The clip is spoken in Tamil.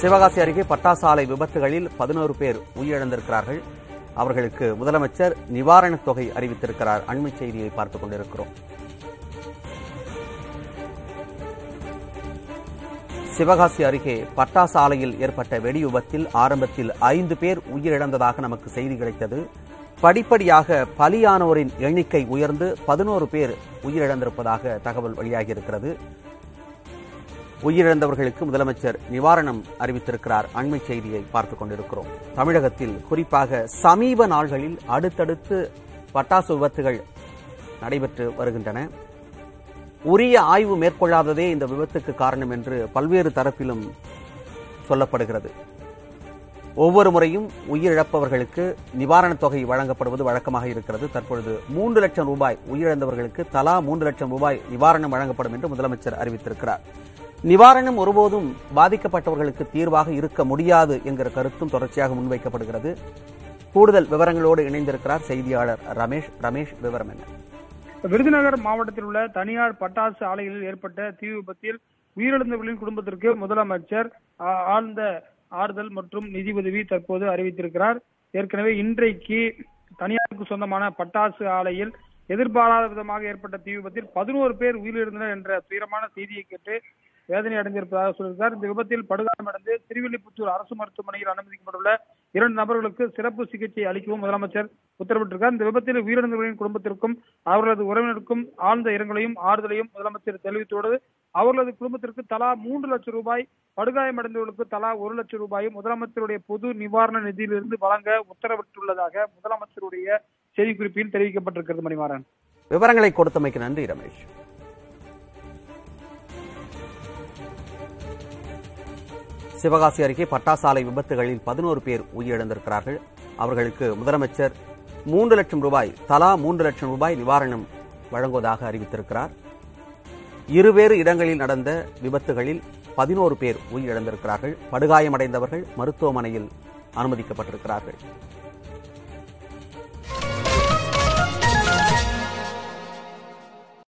சிவகாசி அருகே பட்டாசு ஆலை விபத்துகளில் பதினோரு பேர் உயிரிழந்திருக்கிறார்கள் அவர்களுக்கு முதலமைச்சர் நிவாரணத் தொகை அறிவித்திருக்கிறார் அண்மை செய்தியை பார்த்துக் கொண்டிருக்கிறோம் சிவகாசி அருகே பட்டாசு ஆலையில் ஏற்பட்ட வெடி விபத்தில் ஆரம்பத்தில் ஐந்து பேர் உயிரிழந்ததாக நமக்கு செய்தி கிடைத்தது படிப்படியாக பலியானோரின் எண்ணிக்கை உயர்ந்து பதினோரு பேர் உயிரிழந்திருப்பதாக தகவல் வெளியாகியிருக்கிறது உயிரிழந்தவர்களுக்கு முதலமைச்சர் நிவாரணம் அறிவித்திருக்கிறார் அண்மை செய்தியை பார்த்துக் கொண்டிருக்கிறோம் தமிழகத்தில் குறிப்பாக சமீப நாள்களில் அடுத்தடுத்து பட்டாசு விபத்துகள் நடைபெற்று வருகின்றன உரிய ஆய்வு மேற்கொள்ளாததே இந்த விபத்துக்கு காரணம் என்று பல்வேறு தரப்பிலும் சொல்லப்படுகிறது ஒவ்வொரு முறையும் உயிரிழப்பவர்களுக்கு நிவாரணத் தொகை வழங்கப்படுவது வழக்கமாக இருக்கிறது தற்பொழுது மூன்று லட்சம் ரூபாய் உயிரிழந்தவர்களுக்கு தலா மூன்று லட்சம் ரூபாய் நிவாரணம் வழங்கப்படும் என்று முதலமைச்சர் அறிவித்திருக்கிறார் நிவாரணம் ஒருபோதும் பாதிக்கப்பட்டவர்களுக்கு தீர்வாக இருக்க முடியாது என்கிற கருத்தும் தொடர்ச்சியாக முன்வைக்கப்படுகிறது கூடுதல் விவரங்களோடு இணைந்திருக்கிறார் செய்தியாளர் ரமேஷ் ரமேஷ் விவரம் என்ன விருதுநகர் மாவட்டத்தில் உள்ள தனியார் பட்டாசு ஆலைகளில் ஏற்பட்ட தீ விபத்தில் உயிரிழந்தவர்களின் குடும்பத்திற்கு முதலமைச்சர் ஆ, ஆழ்ந்த ஆறுதல் மற்றும் நிதி உதவி தற்போது அறிவித்திருக்கிறார் ஏற்கனவே இன்றைக்கு தனியாருக்கு சொந்தமான பட்டாசு ஆலையில் எதிர்பாராத விதமாக ஏற்பட்ட தீ விபத்தில் பதினோரு பேர் உயிரிழந்தனர் என்ற துயரமான செய்தியை கேட்டு வேதனை அடைந்திருப்பதாக சொல்லியிருக்கார் இந்த விபத்தில் படுகாயமடைந்து திருவில்லிபுத்தூர் அரசு மருத்துவமனையில் அனுமதிக்கப்பட்டுள்ள இரண்டு நபர்களுக்கு சிறப்பு சிகிச்சை அளிக்கவும் முதலமைச்சர் உத்தரவிட்டிருக்கார் இந்த விபத்தில் உயிரிழந்தவர்களின் குடும்பத்திற்கும் அவர்களது உறவினருக்கும் ஆழ்ந்த இரங்கலையும் ஆறுதலையும் முதலமைச்சர் தெரிவித்தோடு அவர்களது குடும்பத்திற்கு தலா மூன்று லட்சம் ரூபாய் படுகாயமடைந்தவர்களுக்கு தலா ஒரு லட்சம் ரூபாயும் முதலமைச்சருடைய பொது நிவாரண நிதியிலிருந்து வழங்க உத்தரவிட்டுள்ளதாக முதலமைச்சருடைய செய்திக்குறிப்பில் தெரிவிக்கப்பட்டிருக்கிறது மணிமாறன் விவரங்களை கொடுத்தமைக்கு நன்றி ரமேஷ் சிவகாசி அருகே பட்டாசு ஆலை விபத்துகளில் பதினோரு பேர் உயிரிழந்திருக்கிறார்கள் அவர்களுக்கு முதலமைச்சர் மூன்று லட்சம் ரூபாய் தலா மூன்று லட்சம் ரூபாய் நிவாரணம் வழங்குவதாக அறிவித்திருக்கிறார் இருவேறு இடங்களில் நடந்த விபத்துகளில் பதினோரு பேர் உயிரிழந்திருக்கிறார்கள் படுகாயமடைந்தவர்கள் மருத்துவமனையில் அனுமதிக்கப்பட்டிருக்கிறார்கள்